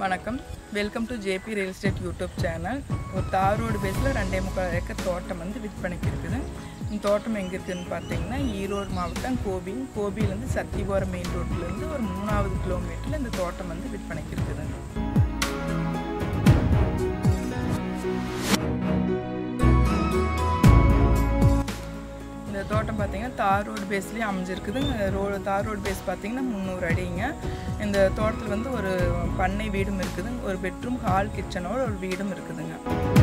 வணக்கம் welcome to JP real estate YouTube channel ஒரு தார் ரோடு பேஸில் ரெண்டே முக்கால் ஏக்கர் தோட்டம் வந்து விற்பனைக்கு இருக்குது இந்த தோட்டம் எங்கே இருக்குதுன்னு பார்த்தீங்கன்னா ஈரோடு மாவட்டம் கோபி கோபியிலேருந்து சத்தியபுரம் மெயின் ரோட்லேருந்து ஒரு மூணாவது கிலோமீட்டரில் இந்த தோட்டம் வந்து விற்பனைக்கு இருக்குது இந்த தோட்டம் பார்த்தீங்கன்னா தார் ரோடு பேஸ்லேயே அமைஞ்சிருக்குது ரோடு தார் ரோடு பேஸ் பார்த்தீங்கன்னா முந்நூறு அடிங்க இந்த தோட்டத்தில் வந்து ஒரு பண்ணை வீடும் இருக்குது ஒரு பெட்ரூம் ஹால் கிச்சனோட ஒரு வீடும் இருக்குதுங்க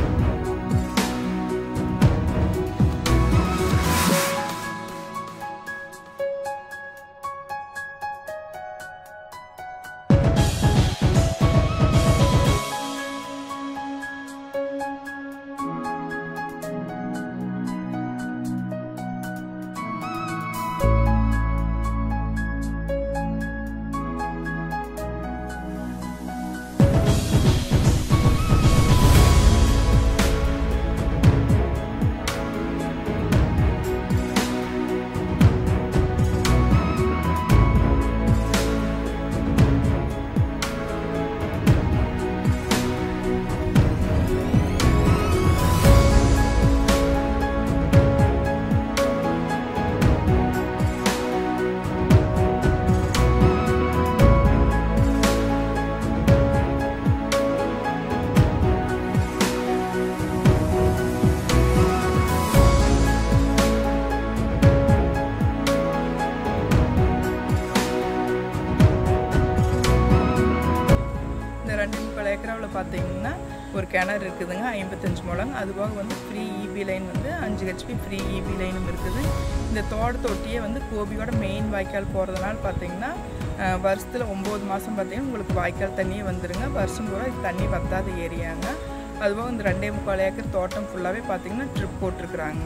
இந்த ரெண்டு முக்கால் ஏக்கராவில் பார்த்தீங்கன்னா ஒரு கிணறு இருக்குதுங்க ஐம்பத்தஞ்சு முழம் அதுபோக வந்து ஃப்ரீ இபி லைன் வந்து அஞ்சு ஹெச்பி ஃப்ரீ இபி லைனும் இருக்குது இந்த தோட்டத்தொட்டியே வந்து கோபியோட மெயின் வாய்க்கால் போகிறதுனால பார்த்தீங்கன்னா அஹ், வருஷத்தில் ஒம்பது மாதம் பார்த்தீங்கன்னா உங்களுக்கு வாய்க்கால் தண்ணியே வந்துருங்க வருஷம் பூரா இது தண்ணி வத்தாத ஏரியாங்க அதுபோக இந்த ரெண்டே முக்கால் ஏக்கர் தோட்டம் ஃபுல்லாகவே பார்த்தீங்கன்னா ட்ரிப் போட்டிருக்குறாங்க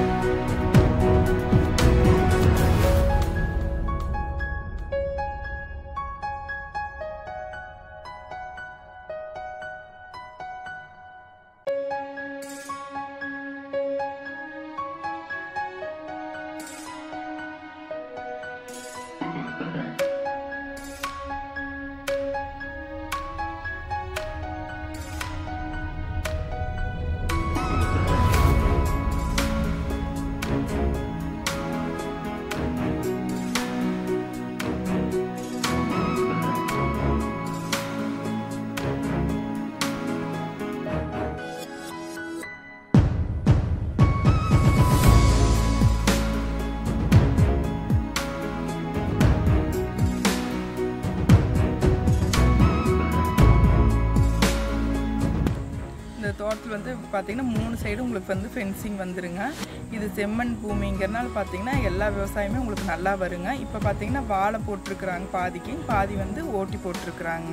இந்த தோட்டத்தில் வந்து பார்த்தீங்கன்னா மூணு சைடும் உங்களுக்கு வந்து ஃபென்சிங் வந்துருங்க இது செம்மண் பூமிங்கிறனால பார்த்தீங்கன்னா எல்லா விவசாயமே உங்களுக்கு நல்லா வருங்க இப்போ பார்த்தீங்கன்னா வாழை போட்டிருக்கிறாங்க பாதிக்கு பாதி வந்து ஓட்டி போட்டிருக்கிறாங்க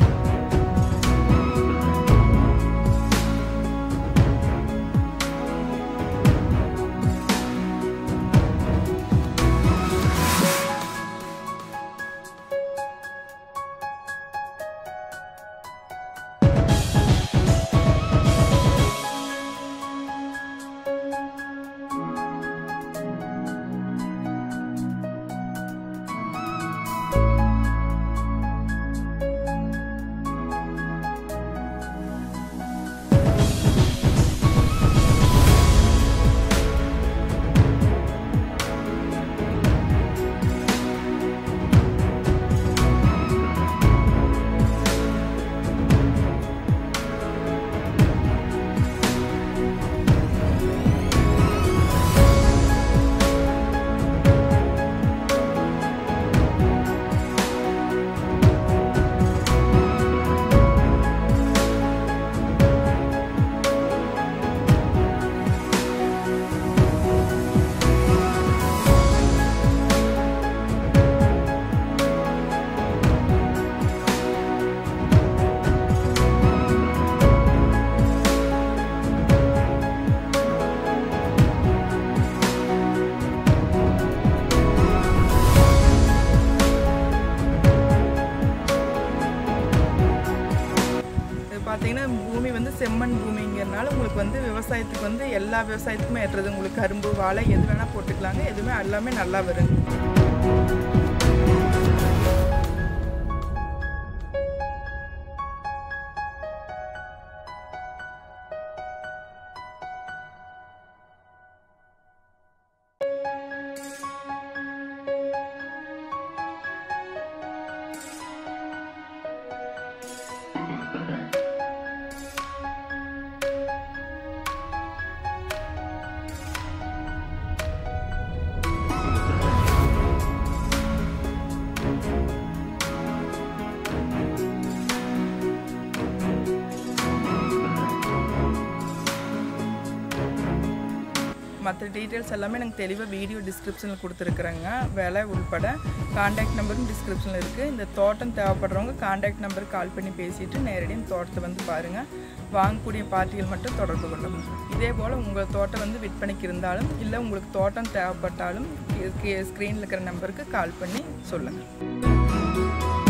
இது பார்த்தீங்கன்னா பூமி வந்து செம்மண் பூமிங்கிறனால உங்களுக்கு வந்து விவசாயத்துக்கு வந்து எல்லா விவசாயத்துக்குமே ஏற்றது உங்களுக்கு கரும்பு வாழை எது வேணால் போட்டுக்கலாங்க எதுவுமே எல்லாமே நல்லா வரும் மற்ற டீட்டெயில்ஸ் எல்லாமே எனக்கு தெளிவாக வீடியோ டிஸ்கிரிப்ஷனில் கொடுத்துருக்குறேங்க விலை உள்பட காண்டாக்ட் நம்பரும் டிஸ்கிரிப்ஷனில் இருக்குது இந்த தோட்டம் தேவைப்படுறவங்க காண்டாக்ட் நம்பருக்கு கால் பண்ணி பேசிவிட்டு நேரடியாக இந்த தோட்டத்தை வந்து பாருங்கள் வாங்கக்கூடிய பார்ட்டிகள் மட்டும் தொடர்பு கொள்ளவும் இதே போல் உங்கள் தோட்டம் வந்து விற்பனைக்கு இருந்தாலும் இல்லை உங்களுக்கு தோட்டம் தேவைப்பட்டாலும் ஸ்க்ரீனில் இருக்கிற நம்பருக்கு கால் பண்ணி சொல்லுங்கள்